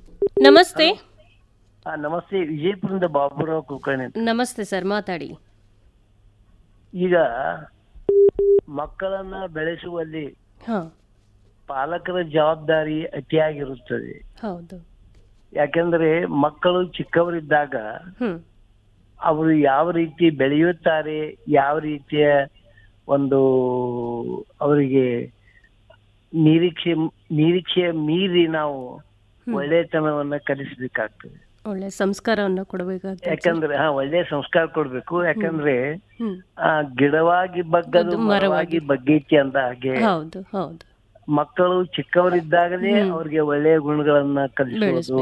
ನಮಸ್ತೆ ಆ, ನಮಸ್ತೆ ವಿಜಯಪುರದಿಂದ ಬಾಬುರಾವ್ ಕುಲಕರ್ಣಿ ಅಂತ. ನಮಸ್ತೆ ಸರ್ ಮಾತಾಡಿ ಈಗ ಮಕ್ಕಳನ್ನ ಬೆಳೆಸುವಲ್ಲಿ ಹಾ ಪಾಲಕರ ಜವಾಬ್ದಾರಿ ಅತಿಯಾಗಿರುತ್ತದೆ ಹೌದು ಯಾಕೆಂದ್ರೆ ಮಕ್ಕಳು ಚಿಕ್ಕವರಿದ್ದಾಗ ಹ್ಮ್ ಅವರು ಯಾವ ರೀತಿ ಬೆಳೆಯುತ್ತಾರೆ ಯಾವ ರೀತಿಯ ಒಂದು ಅವರಿಗೆ ನಿರೀಕ್ಷೆ ನಿರೀಕ್ಷೆಯ ಮೀರಿ ನಾವು ಒಳ್ಳೆತನವನ್ನ ಕಲಿಸಬೇಕಾಗ್ತದೆ ಒಳ್ಳೆ ಸಂಸ್ಕಾರವನ್ನು ಕೊಡಬೇಕಾಗ್ತದೆ ಯಾಕಂದ್ರೆ ಹಾ ಒಳ್ಳೆ ಸಂಸ್ಕಾರ ಕೊಡ್ಬೇಕು ಯಾಕಂದ್ರೆ ಹ್ಮ್ ಆ ಗಿಡವಾಗಿ ಬಗ್ಗದು ಅದು ಮರವಾಗಿ ಮರವಾಗಿ. ಬಗ್ಗೈತಿ ಅಂದ ಹಾಗೆ ಹೌದು ಹೌದು ಮಕ್ಕಳು ಚಿಕ್ಕವರಿದ್ದಾಗಲೇ ಅವ್ರಿಗೆ ಒಳ್ಳೆಯ ಗುಣಗಳನ್ನ ಕಲಿಸೋದು ಬೆಳೆಸ್ಬೇಕು.